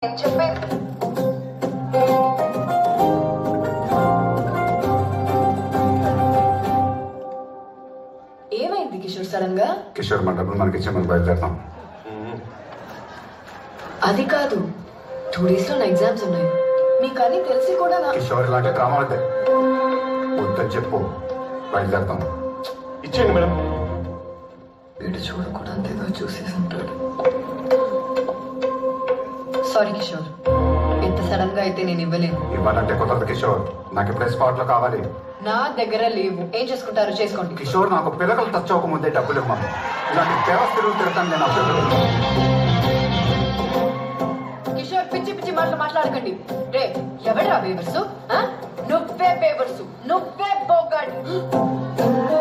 నేను చెప్పేది ఏమైంది కిషోర్ సడన్ గా కిషోర్ మన డబ్బులు మనకి ఇచ్చే మనం బయలుదేరుతాం అది కాదు టూ డేస్ లో నా ఎగ్జామ్స్ ఉన్నాయి మీకు అన్ని తెలిసి కూడా నా కిషోర్ ఇలాంటి డ్రామా వద్దే వద్దని చెప్పు బయలుదేరుతాం ఇచ్చేయండి మేడం వీడు చూడకూడదు ఏదో చూసేసి ఉంటాడు సారీ కిషోర్ ఎంత సడన్ గా అయితే నేను ఇవ్వలేను ఇవ్వాలంటే కుదరదు కిషోర్ నాకు ఇప్పుడే స్పాట్ లో కావాలి నా దగ్గర లేవు ఏం చేసుకుంటారో చేసుకోండి కిషోర్ నాకు పిల్లకలు టచ్ అవ్వకముందే డబ్బులు ఇవ్వమను ఇలాంటి దేవస్థ తిరుగు తిరగతాను నేను అసలు కిషోర్ పిచ్చి పిచ్చి మాటలు మాట్లాడకండి రే ఎవడ్రా బేవర్సు ఆ? నువ్వే బేవర్సు నువ్వే బోగాడి